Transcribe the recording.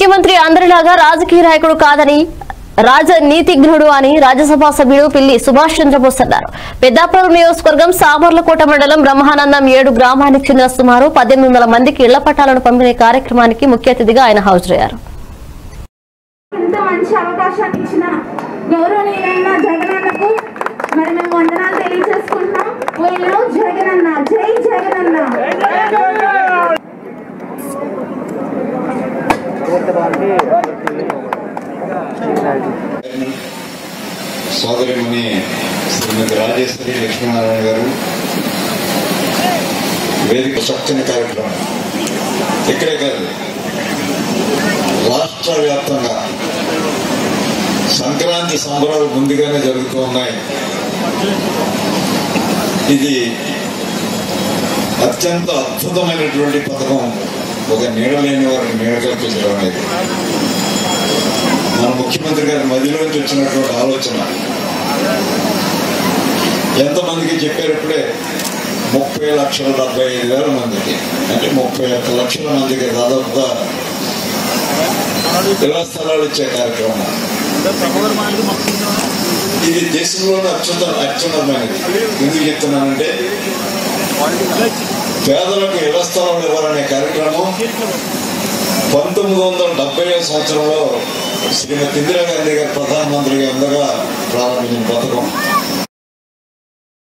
ముఖ్యమంత్రి అందరిలాగా రాజకీయ నాయకుడు కాదని రాజనీతిజ్ఞుడు అని రాజ్యసభ సభ్యుడు పిల్లి సుభాష్ చంద్రబోస్ అన్నారు పెద్దాపురం నియోజకవర్గం సామర్లకోట మండలం బ్రహ్మానందం ఏడు గ్రామానికి చెందిన సుమారు పద్దెనిమిది వందల మందికి ఇళ్ల పట్టాలను పంపిణీ కార్యక్రమానికి ముఖ్య అతిథిగా ఆయన హాజరయ్యారు ఇంత మంచి అవకాశాన్ని ఇచ్చిన గౌరవనీయులైన జగనన్నకు మరి మేము వందనాలు తెలియజేసుకుంటున్నాం వీళ్ళు జగనన్న జై జగనన్న సోదరిమణి శ్రీమతి రాజేశ్వరి లక్ష్మీనారాయణ గారు వేదిక చక్కని కార్యక్రమం ఇక్కడే కాదు రాష్ట్ర వ్యాప్తంగా సంక్రాంతి సంబరాలు ముందుగానే జరుగుతూ ఉన్నాయి ఇది అత్యంత అద్భుతమైనటువంటి పథకం ఒక నీడ లేని వారిని నీడ కల్పించడం అనేది మన ముఖ్యమంత్రి గారి మదిలోంచి వచ్చినటువంటి ఆలోచన ఎంతమందికి చెప్పేటప్పుడే ముప్పై లక్షల డెబ్బై ఐదు వేల మందికి అంటే ముప్పై ఒక్క లక్షల మందికి దాదాపుగా ఇళ్ల స్థలాలు ఇచ్చే కార్యక్రమం ఇది దేశంలోనే అత్యుత అత్యున్నతమైనది ఎందుకు చెప్తున్నానంటే పేదలకు ఇళ్ల స్థలాలు ఇవ్వాలనే కార్యక్రమం పంతొమ్మిది వందల డెబ్బై సంవత్సరంలో శ్రీమతి ఇందిరాగాంధీ గారు ప్రధానమంత్రిగా ఉండగా ప్రారంభించిన పథకం